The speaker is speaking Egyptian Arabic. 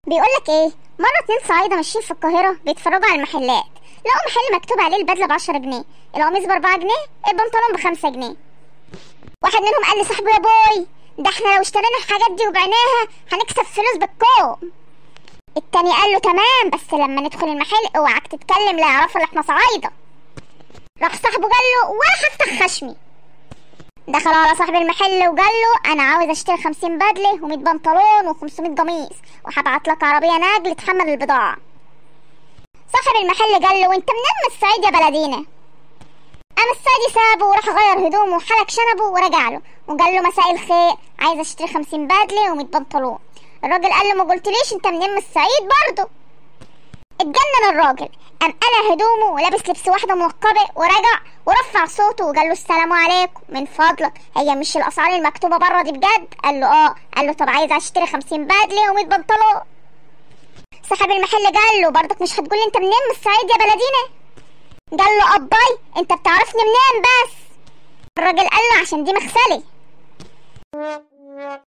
بيقولك ايه مرة اتنين صعايدة ماشيين في القاهرة بيتفرجوا على المحلات لقوا محل مكتوب عليه البدلة بعشرة جنيه القميص بأربعة جنيه البنطلون بخمسة جنيه واحد منهم قال لصاحبه يا بوي ده احنا لو اشترينا الحاجات دي وبعناها هنكسب فلوس بالكوم التاني قال له تمام بس لما ندخل المحل اوعك تتكلم لا يعرفوا ان احنا صعايدة راح صاحبه قال له ولا هفتح خشمي دخل على صاحب المحل وقال له انا عاوز اشتري خمسين بدلة ومية بنطلون وخمسمية قميص وهبعت لك عربية نقل تحمل البضاعة صاحب المحل قال له وانت منين من الصعيد يا بلدينا قام الصعيدي سابه وراح غير هدومه وحلق شنبه ورجع له وقال له مساء الخير عايز اشتري خمسين بدلة ومية بنطلون الراجل قال له ما قلتليش انت منين من الصعيد برضه اتجنن الراجل قام قلع هدومه ولابس لبس واحده منقبه ورجع ورفع صوته وقال له السلام عليكم من فضلك هي مش الاسعار المكتوبه بره دي بجد قال له اه قال له طب عايز اشتري خمسين بدله و100 بنطلون صاحب المحل قال له برضك مش هتقول انت منين من الصعيد يا بلدينا قال له اباي انت بتعرفني منين بس الراجل قال له عشان دي مغسله